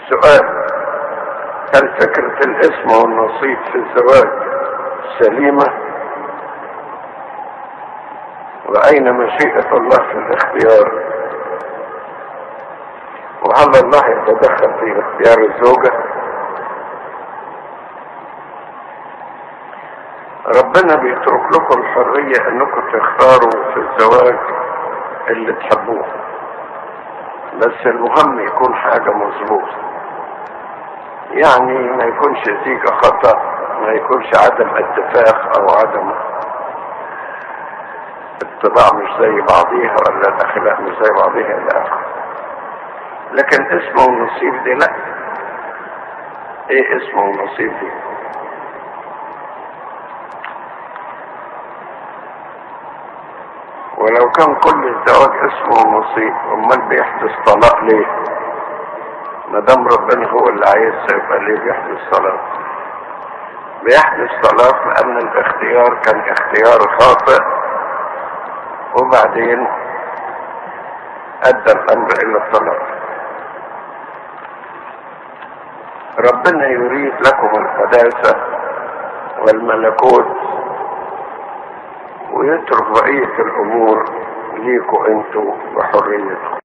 سؤال هل فكرة الاسم والنصيب في الزواج سليمة وأين مشيئة الله في الاختيار وهل الله يتدخل في اختيار الزوجة ربنا بيترك لكم الحرية انكم تختاروا في الزواج اللي تحبوه بس المهم يكون حاجة مظبوطة يعني ما يكونش نتيجة خطأ ما يكونش عدم اتفاق او عدم الطباع مش زي بعضيها ولا الاخلاق مش زي بعضيها الى اخره لكن اسمه ونصيب دي لا ايه اسمه ونصيب دي ولو كان كل الزواج اسمه ونصيب امال بيحدث طلاق ليه ما دام ربنا هو اللي عايز يبقى ليه بيحدث طلاق بيحدث طلاق لان الاختيار كان اختيار خاطئ وبعدين ادى الامر الى الطلاق ربنا يريد لكم القداسة والملكوت ويترك بقية الامور ليكوا انتوا بحريتكم